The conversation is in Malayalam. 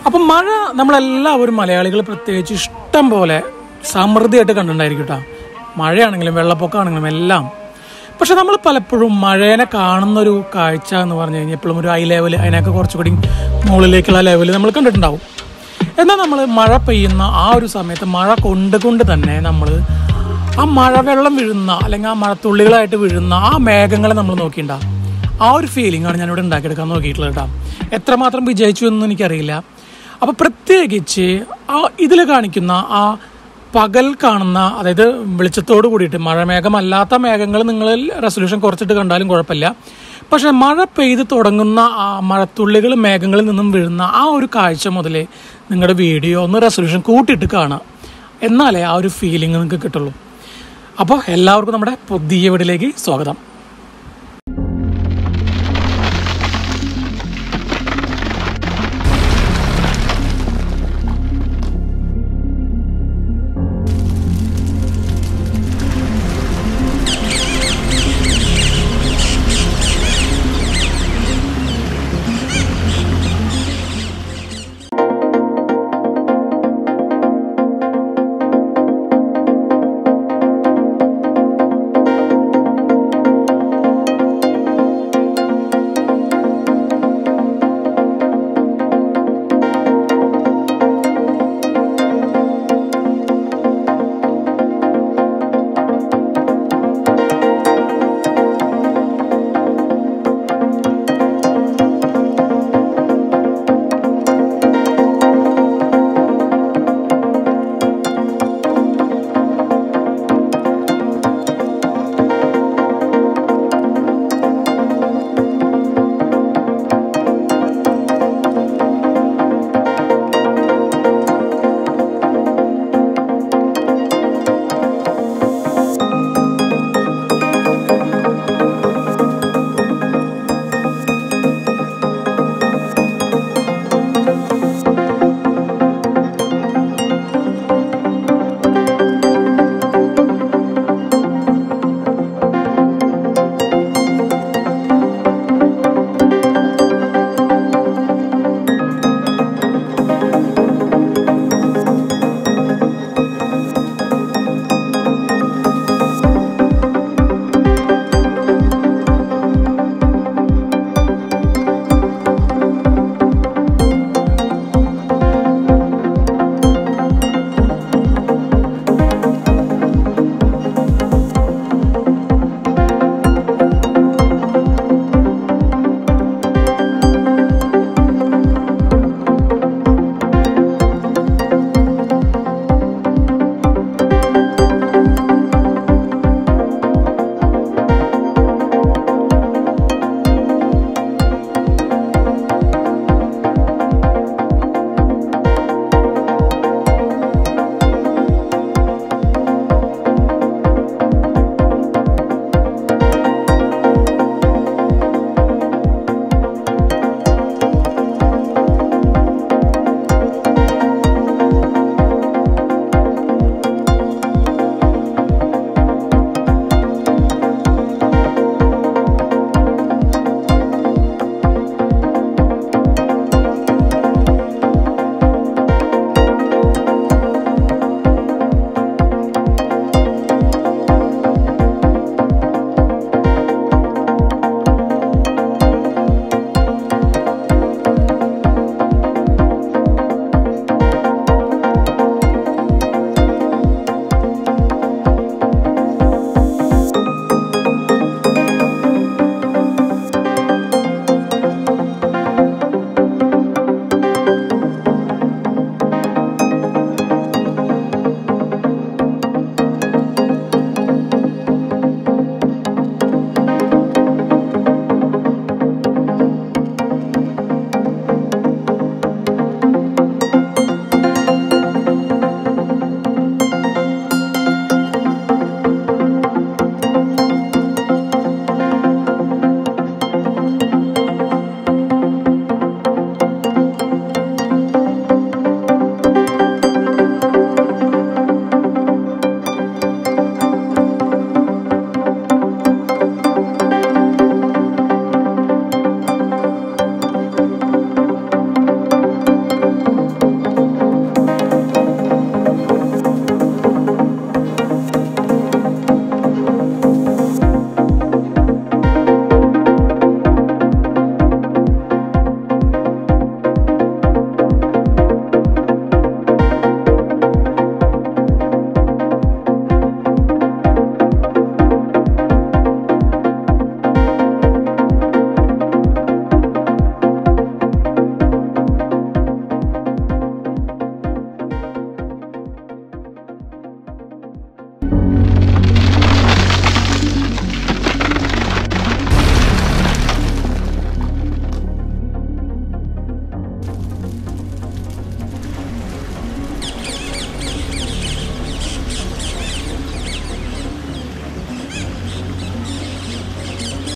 അപ്പം മഴ നമ്മളെല്ലാവരും മലയാളികൾ പ്രത്യേകിച്ച് ഇഷ്ടം പോലെ സമൃദ്ധിയായിട്ട് കണ്ടിട്ടുണ്ടായിരിക്കും കേട്ടോ മഴയാണെങ്കിലും വെള്ളപ്പൊക്കമാണെങ്കിലും എല്ലാം പക്ഷെ നമ്മൾ പലപ്പോഴും മഴേനെ കാണുന്നൊരു കാഴ്ച എന്ന് പറഞ്ഞു കഴിഞ്ഞാൽ എപ്പോഴും ഒരു ഐ ലെവൽ അതിനൊക്കെ കുറച്ചുകൂടി മുകളിലേക്കുള്ള ലെവൽ നമ്മൾ കണ്ടിട്ടുണ്ടാവും എന്നാൽ നമ്മൾ മഴ പെയ്യുന്ന ആ ഒരു സമയത്ത് മഴ കൊണ്ട് കൊണ്ട് തന്നെ നമ്മൾ ആ മഴവെള്ളം വീഴുന്ന അല്ലെങ്കിൽ ആ മഴത്തുള്ളികളായിട്ട് വീഴുന്ന ആ മേഘങ്ങളെ നമ്മൾ നോക്കിയിട്ടുണ്ടാവും ആ ഒരു ഫീലിംഗ് ആണ് ഞാനിവിടെ ഉണ്ടാക്കിയെടുക്കാൻ നോക്കിയിട്ടുള്ളത് കേട്ടോ എത്രമാത്രം വിജയിച്ചു എന്നൊന്നും എനിക്കറിയില്ല അപ്പോൾ പ്രത്യേകിച്ച് ആ ഇതിൽ കാണിക്കുന്ന ആ പകൽ കാണുന്ന അതായത് വെളിച്ചത്തോട് കൂടിയിട്ട് മഴമേഘമല്ലാത്ത മേഘങ്ങൾ നിങ്ങൾ റെസൊല്യൂഷൻ കുറച്ചിട്ട് കണ്ടാലും കുഴപ്പമില്ല പക്ഷെ മഴ പെയ്ത് തുടങ്ങുന്ന ആ മഴത്തുള്ളികൾ മേഘങ്ങളിൽ നിന്നും വീഴുന്ന ആ ഒരു കാഴ്ച മുതൽ നിങ്ങളുടെ വീഡിയോ ഒന്ന് റെസൊല്യൂഷൻ കൂട്ടിയിട്ട് കാണുക എന്നാലേ ആ ഒരു ഫീലിംഗ് നിങ്ങൾക്ക് കിട്ടുള്ളൂ അപ്പോൾ എല്ലാവർക്കും നമ്മുടെ പുതിയ വീടിലേക്ക് സ്വാഗതം